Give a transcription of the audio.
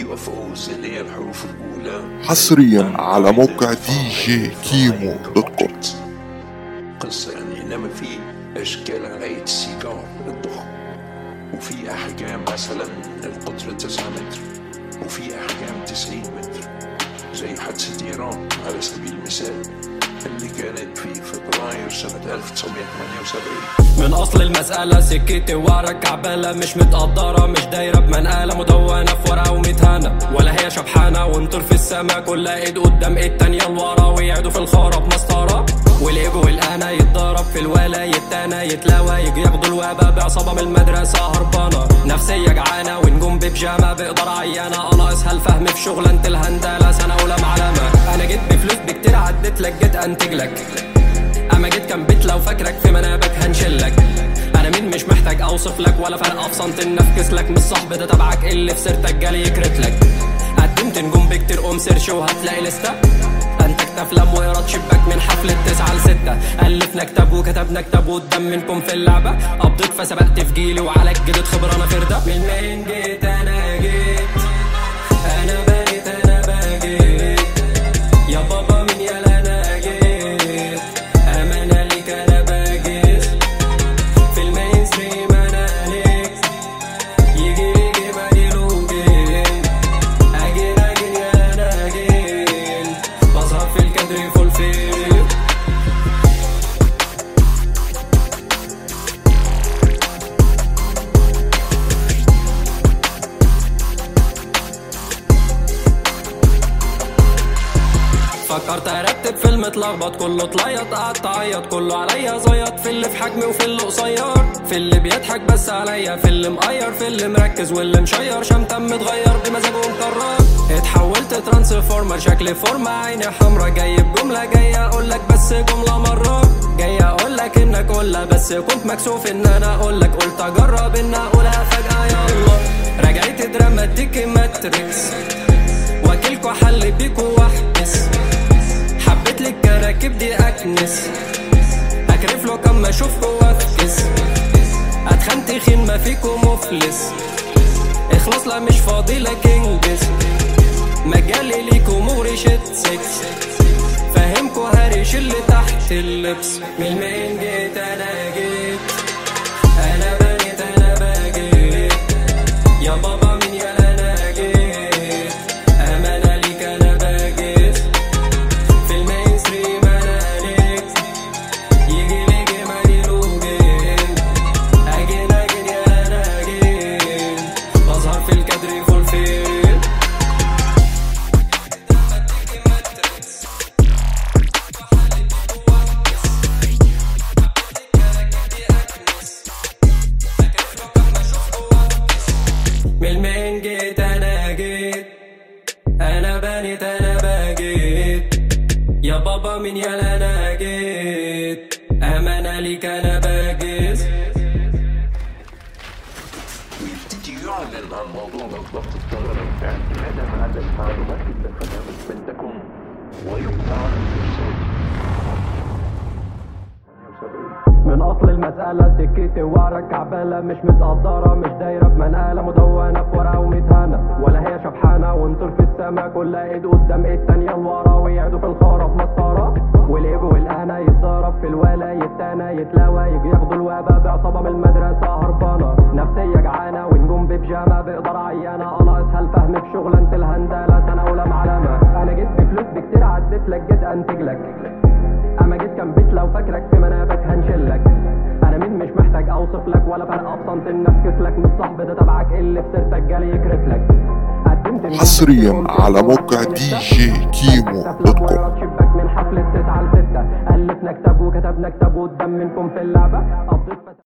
يو اف اوز اللي هي الحروف الاولى حصريا على موقع دي جي كيمو دوت كوم قصه يعني انما في اشكال على السيجار الضخم وفي احجام مثلا القطر 9 متر وفي احجام 90 متر زي حادثه ايران على سبيل المثال اللي كانت في فبراير سنة 1978 من اصل المسألة سكتي ورا كعبالة مش متقدرة مش دايرة بمنقالة مدونة في ورقة ومتهانة ولا هي شبحانة ونطير في السما كل ايد قدام ايد تانية لورا ويعدوا في الخارة بمسطرة والايجو والانا يتضرب في الولا يتانا يتلاوى يجي ياخدوا الوابة بعصابة من المدرسة هربانة نفسية جعانة ونجوم ببجامة بقدر عيانة انا اسهل فهم في شغلانة الهندلة سنة اولى معلمة انا جيت بفلوس بكتير عديت لك جيت انتج لك اما جيت كان بيت لو فاكرك في منابك هنشلك انا مين مش محتاج اوصف لك ولا فرق في صمت نفكس لك مش صاحب ده تبعك اللي في سيرتك جالي يكرت لك قدمت نجوم بكتير قوم سيرش وهتلاقي لسته انتجت افلام وايراد شباك من حفلة تسعة لستة ألفنا كتاب وكتبنا كتاب قدام منكم في اللعبة قبضت فسبقت في جيلي وعلى الجديد خبرة انا فردة من مين جيت انا جيت انا بنيت انا بجيت يا بابا من يلا انا جيت امانة ليك انا بجيت في المين ستريم انا ليك يجي يجي ما يلوجين اجين اجين يا انا اجين بظهر في الكادر فول فيل فكرت ارتب فيلم اتلخبط كله اتليط قعدت اعيط كله عليا زيط في اللي في حجمي وفي اللي قصير في اللي بيضحك بس عليا في اللي مقير في اللي مركز واللي مشير شمتم متغير بمزاجه مكرر اتحولت ترانسفورمر شكلي فورمة عيني حمرا جاي بجملة جاي اقول لك بس جملة مرة جاي اقول لك انك قولها بس كنت مكسوف ان انا اقول لك قلت اجرب ان اقولها فجأة يلا رجعت دراما اديك ماتريكس واكلكوا حل بيكوا واحبس حبيت لك كراكب دي اكنس اكرف له كم اشوفكوا وافكس اتخن تخين ما فيكوا مفلس اخلص لا مش فاضي لك انجز مجالي ليكوا مغري شت سكس فاهمكوا هريش اللي تحت اللبس من المين جيت انا جيت انا بنيت انا بجيت يا بابا من يا انا جيت امانه ليك انا بجيت في المين ستريم انا ليك يجي ليجي ما يلوجين اجين اجين يا انا اجين بظهر في الكادر فول فيل من المين جيت انا جيت انا بنيت انا بجيت يا بابا من يلا انا جيت امانه ليك انا بجيت ويبتدي يعلن عن موضوع ضبط الطيران اعتمادا على المعلومات اللي خدها من البنتاجون ويقطع عن الإرسال. من اصل المسألة سكتي ورا كعبالة مش متقدرة مش دايرة بمنقالة مدونة في ورقة ومتهانة ولا هي شبحانة ونطير في السما كل ايد قدام ايد تانية لورا ويعدوا في الخارة بمسطرة والايجو والانا يتضرب في الولا يتانا يتلاوى يجي ياخدوا الوابة بعصابة من المدرسة هربانة نفسية جعانة ونجوم ببجامة بقدر عيانة انا اسهل فهم في شغلانة الهندلة سنة اولى معلمة انا جيت بفلوس بكتير عديت لك جيت انتج لك اما جيت كان بيت لو فاكرك في منابك هنشلك انا مين مش محتاج اوصف لك ولا فرق في صمت نفكس لك مش صاحب ده تبعك اللي في سيرتك جالي يكرت لك قدمت نجوم حصرياً بكتير على قوم موقع سيرش دي وهتلاقي جي لستة. كيمو أفلام دوت كوم. وإيراد شباك من حفلة تسعة لستة ألفنا كتاب وكتبنا كتاب قدام منكم في اللعبة قضيت